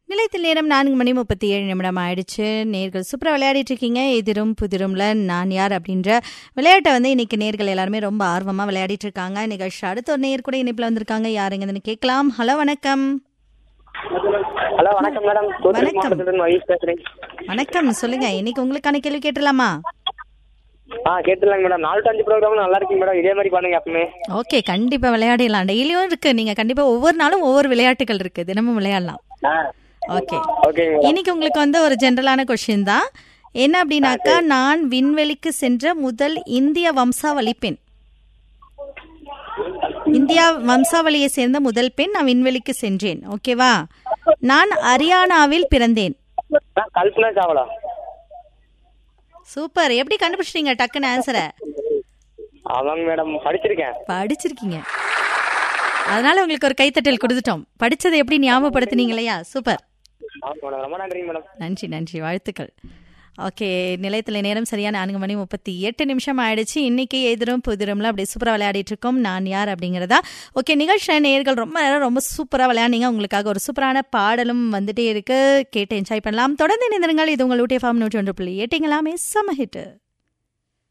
நிலையத்தில் நேரம் நான்கு மணி முப்பத்தி ஏழு நிமிடம் ஆயிடுச்சு நேர்கள் சூப்பராக விளையாடிட்டு இருக்கீங்க எதிரும் புதிரும்ல நான் யார் அப்படின்ற விளையாட்டை வந்து இன்னைக்கு நேர்கள் எல்லாருமே ரொம்ப ஆர்வமா விளையாடிட்டு இருக்காங்க நிகழ்ச்சி அடுத்த ஒரு நேர் கூட இணைப்பில் வந்திருக்காங்க யாருங்கன்னு கேட்கலாம் ஹலோ வணக்கம் ஹலோ வணக்கம் மேடம் தூத்துக்குடி வணக்கம். மாவட்டத்திலிருந்து மகேஷ் பேசுறேன் வணக்கம் சொல்லுங்க இன்னைக்கு உங்களுக்கான கேள்வி கேட்டுடலாமா ஆ கேட்டுலாங்க மேடம் நாலு டு அஞ்சு ப்ரோக்ராம் நல்லா இருக்குங்க மேடம் இதே மாதிரி பண்ணுங்க எப்பவுமே ஓகே கண்டிப்பா விளையாடிடலாம் டெய்லியும் இருக்கு நீங்க கண்டிப்பா ஒவ்வொரு நாளும் ஒவ்வொரு விளையாட்டுகள் இருக்கு தினமும் விளையாடலாம் ஆ ஓகே ஓகேங்க மேடம் இன்னைக்கு உங்களுக்கு வந்து ஒரு ஜென்ரலான கொஸ்டின் தான் என்ன அப்படின்னாக்கா நான் விண்வெளிக்கு சென்ற முதல் இந்திய வம்சாவளி பெண் இந்தியா வம்சாவளியை சேர்ந்த முதல் பெண் நான் விண்வெளிக்கு சென்றேன் ஓகேவா நான் ஹரியானாவில் பிறந்தேன் ஆ, கல்பனா சாவலா சூப்பர் எப்படி கண்டுபிடிச்சிட்டீங்க டக்குன்னு ஆன்சரை ஆமாங்க மேடம் படிச்சிருக்கேன் படிச்சிருக்கீங்க அதனால உங்களுக்கு ஒரு கைத்தட்டல் கொடுத்துட்டோம் படிச்சதை எப்படி ஞாபகப்படுத்துனீங்க இல்லையா சூப்பர் ஆமாங்க மேடம் ரொம்ப நன்றிங்க மேடம் நன்றி நன்றி வாழ்த்துக்கள் ஓகே நிலையத்தில் நேரம் சரியான நான்கு மணி முப்பத்தி எட்டு நிமிஷம் ஆயிடுச்சு இன்னைக்கு எதிரும் புதிரும்ல அப்படியே சூப்பராக விளையாடிட்டு இருக்கோம் நான் யார் அப்படிங்கிறதா ஓகே நிகழ்ச்சி நேயர்கள் ரொம்ப நேரம் ரொம்ப சூப்பராக விளையாடுனீங்க உங்களுக்காக ஒரு சூப்பரான பாடலும் வந்துட்டே இருக்கு கேட்டு என்ஜாய் பண்ணலாம் தொடர்ந்து நினைந்திருங்கள் இது உங்கள் ஊட்டி ஃபார்ம் நூற்றி ஒன்று புள்ளி எட்டுங்களாமே சம ஹிட்டு